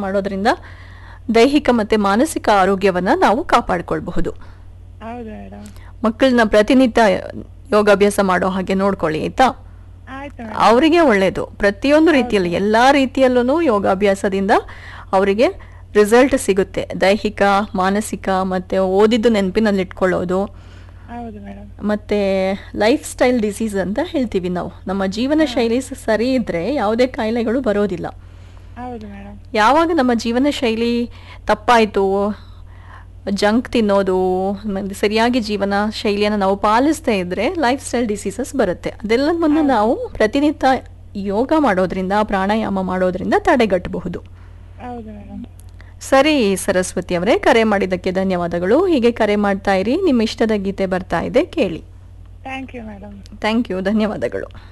ಮಾಡೋದ್ರಿಂದ ದೈಹಿಕ ಮತ್ತು ಮಾನಸಿಕ ಆರೋಗ್ಯವನ್ನು ನಾವು ಕಾಪಾಡಿಕೊಳ್ಬಹುದು ಹೌದು ಮೇಡಮ್ ಮಕ್ಕಳನ್ನ ಪ್ರತಿನಿತ್ಯ ಯೋಗಾಭ್ಯಾಸ ಮಾಡೋ ಹಾಗೆ ನೋಡ್ಕೊಳ್ಳಿ ಆಯ್ತಾ ಆಯ್ತು ಮೇಡಮ್ ಅವರಿಗೆ ಒಳ್ಳೆಯದು ಪ್ರತಿಯೊಂದು ರೀತಿಯಲ್ಲಿ ಎಲ್ಲ ರೀತಿಯಲ್ಲೂ ಯೋಗಾಭ್ಯಾಸದಿಂದ ಅವರಿಗೆ ರಿಸಲ್ಟ್ ಸಿಗುತ್ತೆ ದೈಹಿಕ ಮಾನಸಿಕ ಮತ್ತು ಓದಿದ್ದು ನೆನಪಿನಲ್ಲಿ ಇಟ್ಕೊಳ್ಳೋದು ಹೌದು ಮೇಡಮ್ ಮತ್ತು ಲೈಫ್ ಸ್ಟೈಲ್ ಡಿಸೀಸ್ ಅಂತ ಹೇಳ್ತೀವಿ ನಾವು ನಮ್ಮ ಜೀವನ ಶೈಲಿ ಸ- ಸರಿ ಇದ್ದರೆ ಯಾವುದೇ ಕಾಯಿಲೆಗಳು ಬರೋದಿಲ್ಲ ಹೌದು ಮೇಡಮ್ ಯಾವಾಗ ನಮ್ಮ ಜೀವನ ಶೈಲಿ ತಪ್ಪಾಯಿತು ಜಂಕ್ ತಿನ್ನೋದು ಮತ್ತೆ ಸರಿಯಾಗಿ ಜೀವನ ಶೈಲಿಯನ್ನು ನಾವು ಪಾಲಿಸ್ತಾ ಇದ್ದರೆ ಲೈಫ್ ಸ್ಟೈಲ್ ಡಿಸೀಸಸ್ ಬರುತ್ತೆ ಅದೆಲ್ಲವನ್ನು ನಾವು ಪ್ರತಿನಿತ್ಯ ಯೋಗ ಮಾಡೋದ್ರಿಂದ ಪ್ರಾಣಾಯಾಮ ಮಾಡೋದ್ರಿಂದ ತಡೆಗಟ್ಟಬಹುದು ಹೌದು ಮೇಡಮ್ ಸರಿ ಸರಸ್ವತಿ ಅವರೇ ಕರೆ ಮಾಡಿದ್ದಕ್ಕೆ ಧನ್ಯವಾದಗಳು ಹೀಗೆ ಕರೆ ಮಾಡ್ತಾ ಇರಿ ನಿಮ್ಮ ಇಷ್ಟದ ಗೀತೆ ಬರ್ತಾ ಇದೆ ಕೇಳಿ thank you madam thank you ಧನ್ಯವಾದಗಳು